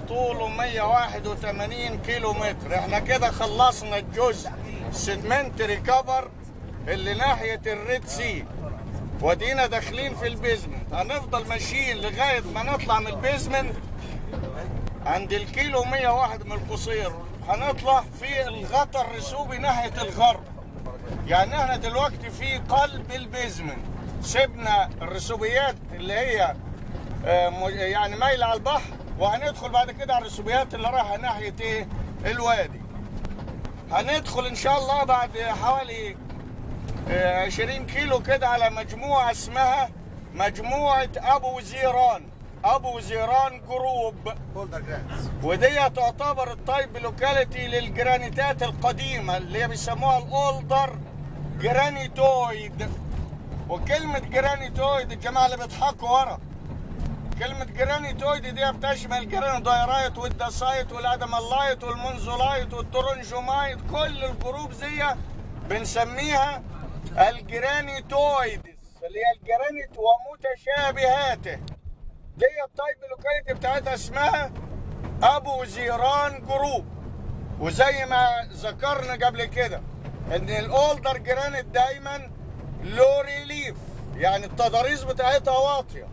طوله 181 كيلو متر احنا كده خلصنا الجزء سيجمنت ريكفر اللي ناحية الريد سي ودينا داخلين في البيزمنت هنفضل ماشيين لغاية ما نطلع من البيزمنت عند الكيلو 101 من القصير هنطلع في الغطا الرسوبي ناحية الغرب يعني احنا دلوقتي في قلب البيزمنت سيبنا الرسوبيات اللي هي آه، م- يعني مايلة على البحر وهندخل بعد كده على الرسوبيات اللي رايحة ناحية ايه الوادي هندخل ان شاء الله بعد حوالي آه، 20 كيلو كده على مجموعة اسمها مجموعة ابو زيران ابو زيران جروب بولدر جرانز ودي تعتبر التايب لوكاليتي للجرانيتات القديمة اللي هي بيسموها الاولدر جرانيتويد وكلمة جرانيتويد الجماعة اللي بيضحكوا ورا كلمة جرانيتويد دي بتشمل الجرانودايرايت والداسايت والادمالايت والمنزولايت والترونجومايت كل الجروب دي بنسميها الجرانيتويدز اللي هي الجرانيت ومتشابهاته دي التايب لوكاليتي بتاعتها اسمها ابو زيران جروب وزي ما ذكرنا قبل كده ان الاولدر جرانيت دايما لو ريليف يعني التضاريس بتاعتها واطيه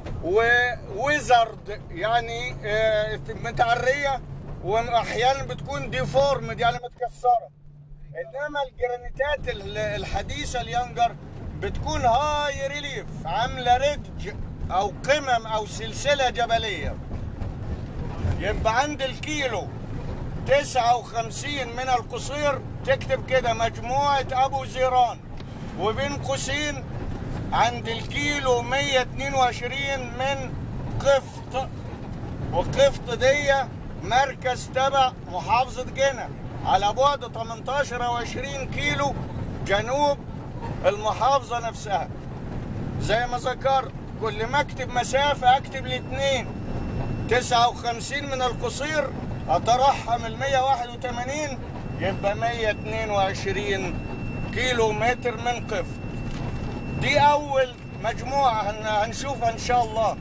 وويزرد يعني آه، متعريه واحيانا بتكون ديفورمد يعني متكسره انما الجرانيتات ال- الحديثه اليانجر بتكون هاي ريليف عامله ريدج او قمم او سلسله جبليه يبقى عند الكيلو 59 من القصير تكتب كده مجموعة أبو زيران وبين قوسين عند الكيلو 122 من قفط وقفط دي مركز تبع محافظة جنة على بعد 18 أو 20 كيلو جنوب المحافظة نفسها زي ما ذكرت كل ما اكتب مسافة اكتب الاثنين 59 من القصير اترحم ال 181 يبقى 122 كيلو متر من قفط دي اول مجموعة هن- هنشوفها ان شاء الله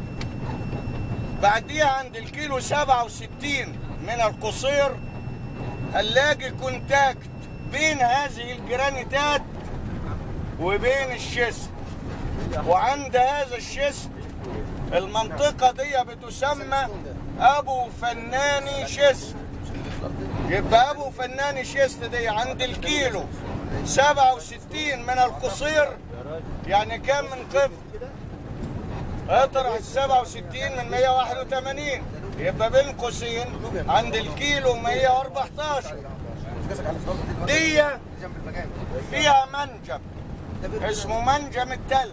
بعديها عند الكيلو 67 من القصير هنلاقي كونتاكت بين هذه الجرانيتات وبين الشست وعند هذا الشست المنطقة دي بتسمى أبو فناني شست يبقى أبو فناني شست دي عند الكيلو 67 من القصير يعني كام من قفط اطرح ال 67 من 181 يبقى بين قوسين عند الكيلو 114 دي جنب المكان فيها منجم اسمه منجم التلج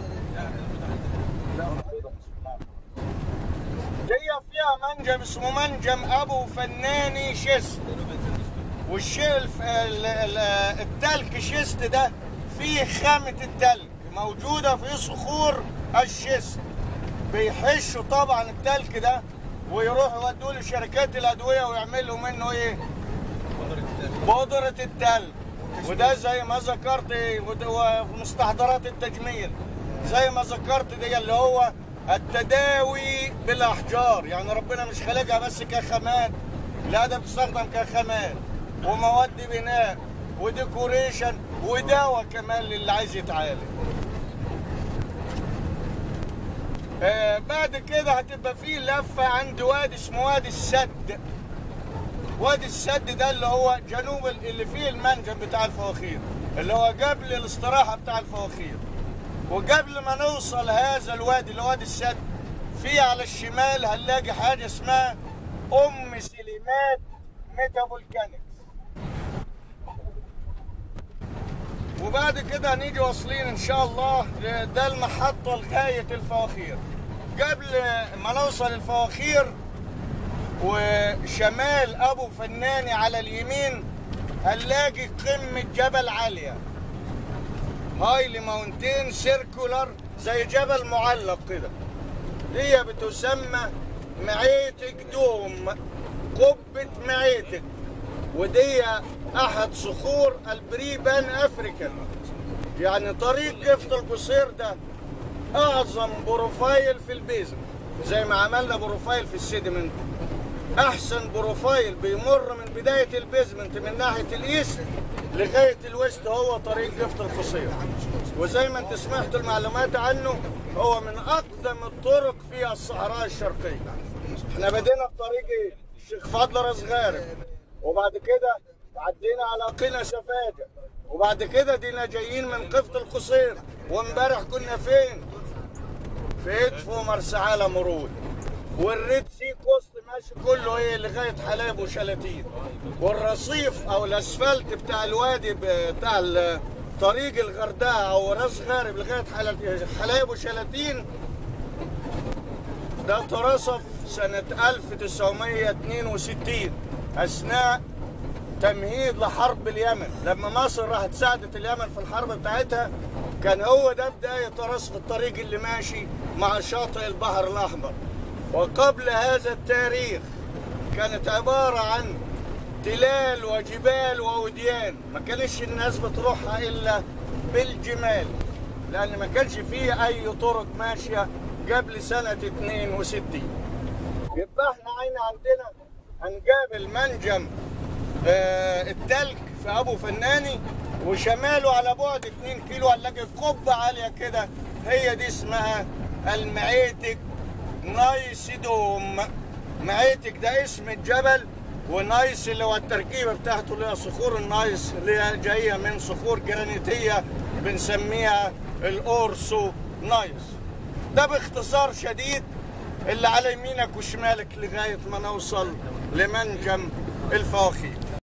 دي فيها منجم اسمه منجم ابو فناني شست والشيء الف- ال- ال- التلج شست ده فيه خامة التلج موجودة في صخور الشست بيحشوا طبعا التلج ده ويروحوا يودوه لشركات الادويه ويعملوا منه ايه؟ بودرة التلج وده زي ما ذكرت ود- وفي مستحضرات التجميل زي ما ذكرت دي اللي هو التداوي بالاحجار يعني ربنا مش خالقها بس كخامات لا ده بتستخدم كخامات ومواد بناء وديكوريشن ودواء كمان للي عايز يتعالج آه بعد كده هتبقى فيه لفه عند وادي اسمه وادي السد وادي السد ده اللي هو جنوب ال- اللي فيه المنجم بتاع الفواخير اللي هو قبل الاستراحه بتاع الفواخير وقبل ما نوصل هذا الوادي اللي هو وادي السد في على الشمال هنلاقي حاجه اسمها ام سليمات ميتابولكانكس وبعد كده هنيجي واصلين ان شاء الله ده المحطه لغايه الفواخير قبل ما نوصل الفواخير وشمال ابو فناني على اليمين هنلاقي قمه جبل عاليه هايلي ماونتين سيركولار زي جبل معلق كده هي بتسمى معيتك دوم قبة معيتك ودي احد صخور البريبان افريكان يعني طريق قفط القصير ده اعظم بروفايل في البيزم زي ما عملنا بروفايل في السيدمنت احسن بروفايل بيمر من بدايه البيزمنت من ناحيه الايست لغايه الويست هو طريق جفت القصير وزي ما انت سمعت المعلومات عنه هو من اقدم الطرق في الصحراء الشرقيه احنا بدينا بطريق ايه الشيخ فضل راس غارب وبعد كده عدينا على قنا سفاجه وبعد كده دينا جايين من قفط القصير وامبارح كنا فين في ادفو مرسى علم مرود والريد سي كوست ماشي كله ايه لغايه حلايب وشلاتين والرصيف او الاسفلت بتاع الوادي بتاع ال- طريق الغردقه او راس غارب لغايه حلا- حلايب وشلاتين ده اترصف سنه 1962 اثناء تمهيد لحرب اليمن لما مصر راحت ساعدت اليمن في الحرب بتاعتها كان هو ده بداية رصف الطريق اللي ماشي مع شاطئ البحر الأحمر وقبل هذا التاريخ كانت عبارة عن تلال وجبال ووديان ما كانش الناس بتروحها إلا بالجمال لأن ما كانش فيه أي طرق ماشية قبل سنة 62 يبقى احنا عين عندنا هنقابل منجم آه، التلج في ابو فناني وشماله على بعد 2 كيلو هنلاقي قبه عاليه كده هي دي اسمها المعيتك نايسيدوم معيتك ده اسم الجبل ونايس اللي هو التركيبه بتاعته اللي هي صخور النايس اللي هي جايه من صخور جرانيتيه بنسميها الاورسو نايس ده باختصار شديد اللي على يمينك وشمالك لغايه ما نوصل لمنجم الفواخير